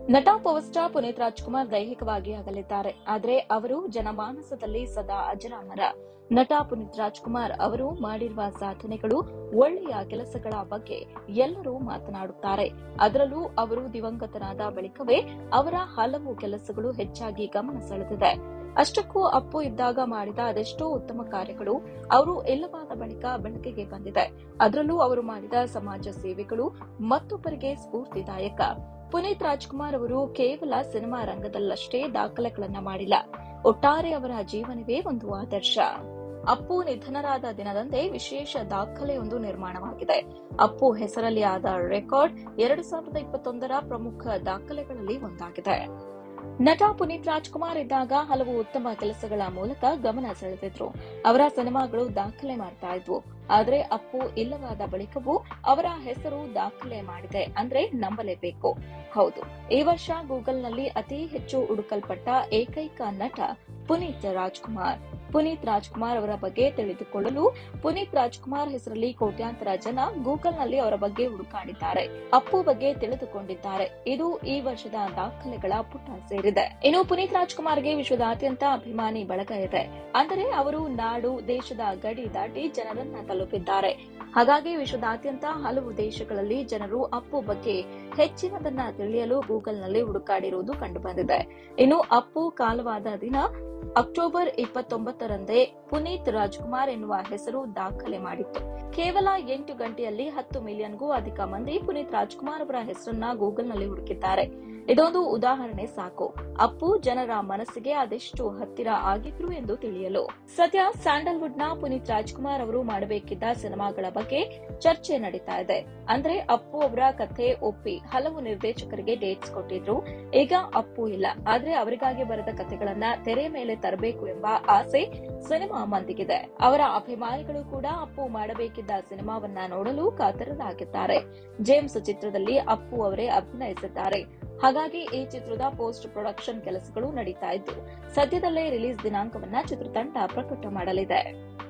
ನಟ power star Puneeth Rajkumar ದೈಹಿಕವಾಗಿ ಅಗಲಿದ್ದಾರೆ ಆದರೆ ಅವರು ಜನಮಾನಸದಲ್ಲಿ ಸದಾ ಅಜರಾಮರ ನಟ ಪುನೀತ್ ರಾಜ್ಕುಮಾರ್ ಅವರು ಮಾಡಿರುವ ಸಾಧನೆಗಳು ಒಳ್ಳೆಯ ಕೆಲಸಗಳ ಬಗ್ಗೆ ಎಲ್ಲರೂ ಮಾತನಾಡುತ್ತಾರೆ ಅದರಲ್ಲೂ ಅವರು ದಿವಂಗತರಾದ ಬಳಿಕವೇ ಅವರ ಹಲವು ಕೆಲಸಗಳು ಹೆಚ್ಚಾಗಿ ಗಮನ ಸೆಳೆದಿದೆ ಅಷ್ಟಕ್ಕೂ ಅಪ್ಪು ಇದ್ದಾಗ ಮಾಡಿದ ಅದೆಷ್ಟೋ ಉತ್ತಮ ಕಾರ್ಯಗಳು ಅವರು ಇಲ್ಲವಾದ ಬಳಿಕ ಬೆಳಕಿಗೆ ಬಂದಿದೆ ಅದರಲ್ಲೂ ಅವರು ಮಾಡಿದ ಸಮಾಜ ಸೇವೆಗಳು ಮತ್ತೊಬ್ಬರಿಗೆ ಸ್ಫೂರ್ತಿದಾಯಕ ಪುನೀತ್ ರಾಜ್ಕುಮಾರ್ ಅವರು ಕೇವಲ ಸಿನಿಮಾ ರಂಗದಲ್ಲಷ್ಟೇ ದಾಖಲೆಗಳನ್ನ ಮಾಡಿಲ್ಲ ಒಟ್ಟಾರೆ ಅವರ ಜೀವನವೇ ಒಂದು ಆದರ್ಶ ಅಪ್ಪು ನಿಧನರಾದ ದಿನದಂದೇ ವಿಶೇಷ ದಾಖಲೆಯೊಂದು ನಿರ್ಮಾಣವಾಗಿದೆ ಅಪ್ಪು ಹೆಸರಲ್ಲಿ ಆದ ರೆಕಾರ್ಡ್ ಎರಡು ಸಾವಿರದ ಇಪ್ಪತ್ತೊಂದರ ಪ್ರಮುಖ ದಾಖಲೆಗಳಲ್ಲಿ ಒಂದಾಗಿದೆ ನಟ ಪುನೀತ್ ರಾಜ್ಕುಮಾರ್ ಇದ್ದಾಗ ಹಲವು ಉತ್ತಮ ಕೆಲಸಗಳ ಮೂಲಕ ಗಮನ ಸೆಳೆದಿದ್ರು ಅವರ ಸಿನಿಮಾಗಳು ದಾಖಲೆ ಮಾಡ್ತಾ ಇದ್ವು ಆದ್ರೆ ಅಪ್ಪು ಇಲ್ಲವಾದ ಬಳಿಕವೂ ಅವರ ಹೆಸರು ದಾಖಲೆ ಮಾಡಿದೆ ಅಂದ್ರೆ ನಂಬಲೇಬೇಕು ಹೌದು ಈ ವರ್ಷ ಗೂಗಲ್ನಲ್ಲಿ ಅತಿ ಹೆಚ್ಚು ಹುಡುಕಲ್ಪಟ್ಟ ಏಕೈಕ ನಟ ಪುನೀತ್ ರಾಜ್ಕುಮಾರ್ ಪುನೀತ್ ರಾಜ್ಕುಮಾರ್ ಅವರ ಬಗ್ಗೆ ತಿಳಿದುಕೊಳ್ಳಲು ಪುನೀತ್ ರಾಜ್ಕುಮಾರ್ ಹೆಸರಲ್ಲಿ ಕೋಟ್ಯಾಂತರ ಜನ ಗೂಗಲ್ನಲ್ಲಿ ಅವರ ಬಗ್ಗೆ ಹುಡುಕಾಡಿದ್ದಾರೆ ಅಪ್ಪು ಬಗ್ಗೆ ತಿಳಿದುಕೊಂಡಿದ್ದಾರೆ ಇದು ಈ ವರ್ಷದ ದಾಖಲೆಗಳ ಪುಟ ಸೇರಿದೆ ಇನ್ನು ಪುನೀತ್ ರಾಜ್ಕುಮಾರ್ಗೆ ವಿಶ್ವದಾದ್ಯಂತ ಅಭಿಮಾನಿ ಬಳಗ ಇದೆ ಅಂದರೆ ಅವರು ನಾಡು ದೇಶದ ಗಡಿ ದಾಟಿ ಜನರನ್ನ ತಲುಪಿದ್ದಾರೆ ಹಾಗಾಗಿ ವಿಶ್ವದಾದ್ಯಂತ ಹಲವು ದೇಶಗಳಲ್ಲಿ ಜನರು ಅಪ್ಪು ಬಗ್ಗೆ ಹೆಚ್ಚಿನದನ್ನ ತಿಳಿಯಲು ಗೂಗಲ್ನಲ್ಲಿ ಹುಡುಕಾಡಿರುವುದು ಕಂಡುಬಂದಿದೆ ಇನ್ನು ಅಪ್ಪು ಕಾಲವಾದ ದಿನ ಅಕ್ಟೋಬರ್ ಇಪ್ಪತ್ತೊಂಬತ್ತರಂದೇ ಪುನೀತ್ ರಾಜ್ಕುಮಾರ್ ಎನ್ನುವ ಹೆಸರು ದಾಖಲೆ ಮಾಡಿತ್ತು ಕೇವಲ ಎಂಟು ಗಂಟೆಯಲ್ಲಿ ಹತ್ತು ಮಿಲಿಯನ್ಗೂ ಅಧಿಕ ಮಂದಿ ಪುನೀತ್ ರಾಜ್ಕುಮಾರ್ ಅವರ ಹೆಸರನ್ನ ಗೂಗಲ್ನಲ್ಲಿ ಹುಡುಕಿದ್ದಾರೆ ಇದೊಂದು ಉದಾಹರಣೆ ಸಾಕು ಅಪ್ಪು ಜನರ ಮನಸ್ಸಿಗೆ ಅದೆಷ್ಟು ಹತ್ತಿರ ಆಗಿದ್ರು ಎಂದು ತಿಳಿಯಲು ಸದ್ಯ ಸ್ಯಾಂಡಲ್ವುಡ್ನ ಪುನೀತ್ ರಾಜ್ಕುಮಾರ್ ಅವರು ಮಾಡಬೇಕಿದ್ದ ಸಿನಿಮಾಗಳ ಬಗ್ಗೆ ಚರ್ಚೆ ನಡೀತಾ ಇದೆ ಅಂದ್ರೆ ಅಪ್ಪು ಅವರ ಕಥೆ ಒಪ್ಪಿ ಹಲವು ನಿರ್ದೇಶಕರಿಗೆ ಡೇಟ್ಸ್ ಕೊಟ್ಟಿದ್ರು ಈಗ ಅಪ್ಪು ಇಲ್ಲ ಆದ್ರೆ ಅವರಿಗಾಗಿ ಬರೆದ ಕಥೆಗಳನ್ನ ತೆರೆ ಮೇಲೆ ತರಬೇಕು ಎಂಬ ಆಸೆ ಸಿನಿಮಾ ಮಂದಿಗಿದೆ ಅವರ ಅಭಿಮಾನಿಗಳು ಕೂಡ ಅಪ್ಪು ಮಾಡಬೇಕಿದ್ದ ಸಿನಿಮಾವನ್ನ ನೋಡಲು ಕಾತರರಾಗಿದ್ದಾರೆ ಜೇಮ್ಸ್ ಚಿತ್ರದಲ್ಲಿ ಅಪ್ಪು ಅವರೇ ಅಭಿನಯಿಸಿದ್ದಾರೆ ಹಾಗಾಗಿ ಈ ಚಿತ್ರದ ಪೋಸ್ಟ್ ಪ್ರೊಡಕ್ಷನ್ ಕೆಲಸಗಳು ನಡೀತಾ ಇದ್ದು ಸದ್ಯದಲ್ಲೇ ರಿಲೀಸ್ ದಿನಾಂಕವನ್ನ ಚಿತ್ರತಂಡ ಪ್ರಕಟ ಮಾಡಲಿದೆ